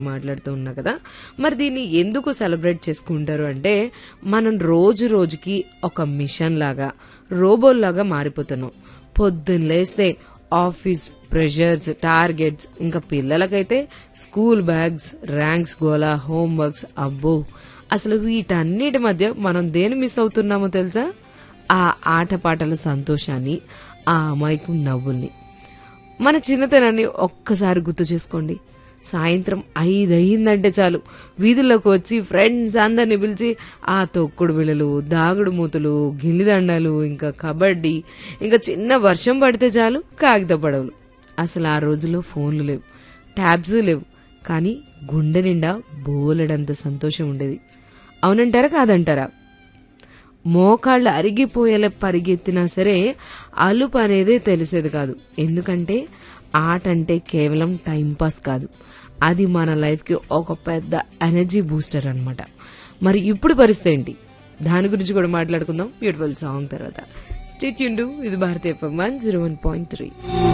మాట్లాడుతూ ఉన్నా కదా మరి దీన్ని ఎందుకు సెలబ్రేట్ చేసుకుంటారు అంటే మనం రోజు రోజుకి ఒక మిషన్ లాగా రోబోల్ లాగా మారిపోతున్నాం పొద్దున్న లేస్తే ఆఫీస్ ప్రెషర్స్ టార్గెట్స్ ఇంకా పిల్లలకైతే స్కూల్ బ్యాగ్స్ ర్యాంక్స్ గోలా హోంవర్క్స్ అబ్బో అసలు వీటన్నిటి మధ్య మనం దేని మిస్ అవుతున్నామో తెలుసా ఆ ఆటపాటల సంతోషాన్ని ఆ అమాయకం నవ్వుల్ని మన చిన్నతనాన్ని ఒక్కసారి గుర్తు చేసుకోండి సాయంత్రం ఐదు అయిందంటే చాలు వీధుల్లోకి వచ్చి ఫ్రెండ్స్ అందరిని పిలిచి ఆ తొక్కుడు బిళ్ళలు దాగుడు మూతలు గిల్లిదండాలు ఇంకా కబడ్డీ ఇంకా చిన్న వర్షం పడితే చాలు కాగిత పడవలు అసలు ఆ రోజుల్లో ఫోన్లు లేవు ట్యాబ్స్ లేవు కానీ గుండె నిండా బోలెడంత సంతోషం ఉండేది అవునంటారా కాదంటారా మోకాళ్ళు అరిగిపోయేలా పరిగెత్తినా సరే అలుపు అనేదే తెలిసేది కాదు ఎందుకంటే ఆట అంటే కేవలం టైంపాస్ కాదు అది మన లైఫ్కి ఒక పెద్ద ఎనర్జీ బూస్టర్ అన్నమాట మరి ఇప్పుడు పరిస్థితి ఏంటి దాని గురించి కూడా మాట్లాడుకుందాం బ్యూటిఫుల్ సాంగ్ తర్వాత స్టేట్ యూన్ ఇది భారతీయ one zero one point three